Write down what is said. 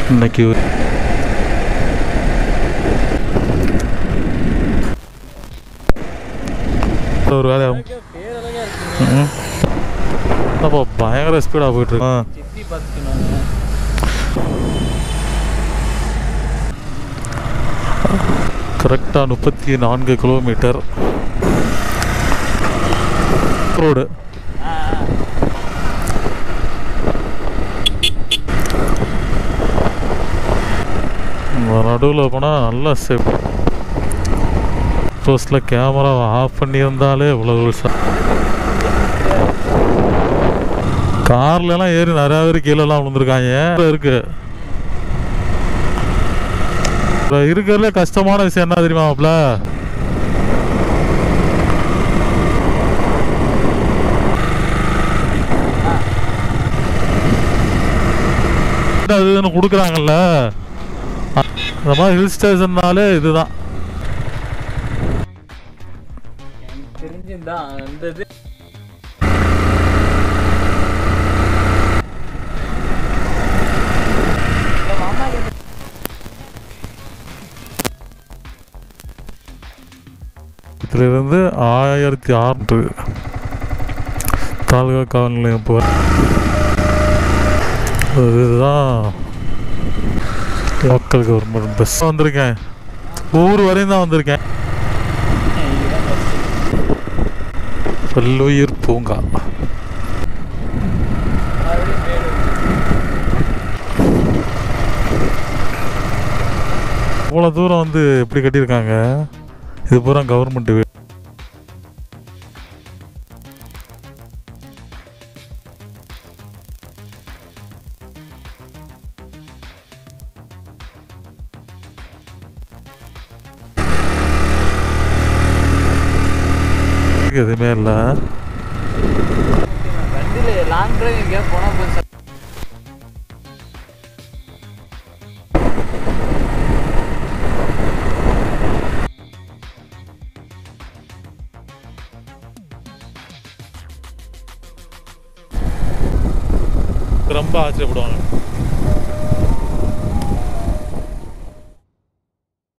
இன்னைக்கு ஒரு வேலையா பேரழகா இருக்குங்க ம். என்னப்பா பயங்கர ஸ்பீடாக போயிட்டுருக்கோம் சித்தி பார்த்துக்கணும் கரெக்டாக முப்பத்தி நான்கு கிலோமீட்டர் ரோடு ஆ நடுவில் போனால் நல்லா சேஃப் போஸ்டில் கேமரா ஆஃப் பண்ணியிருந்தாலே இவ்வளோ ரூல்ஸாக கார்லலாம் ஏறி நிறையா பேர் கீழெல்லாம் விழுந்திருக்காங்க இருக்கு இப்ப இருக்கிறதுல கஷ்டமான விஷயம் என்ன தெரியுமா மாப்ள அது இதுன்னு கொடுக்குறாங்கல்ல அந்த மாதிரி ஹில் ஸ்டேஷன்னாலே இதுதான் எனக்கு தெரிஞ்சுதான் அந்த இது இந்த மாமா கிட்ட இதிலிருந்து ஆயிரத்தி அறுநூறு தாலுகா காவல் நிலையம் போகிறேன் இதுதான் லோக்கல் கவர்மெண்ட் பஸ் வந்திருக்கேன் ஊர் வரையும் தான் வந்திருக்கேன் இதுதான் first. பல்லுயிர் பூங்கா மறுபடியும் மேடு. இவ்வளோ தூரம் வந்து எப்படி கட்டியிருக்காங்க இது பூரா கவர்மெண்ட் வீடு எதுவுமே இல்லை வண்டியில லாங் டிரைவ் எங்கேயா போனா போய் ரொம்ப ஆச்சரியப்படுவாங்க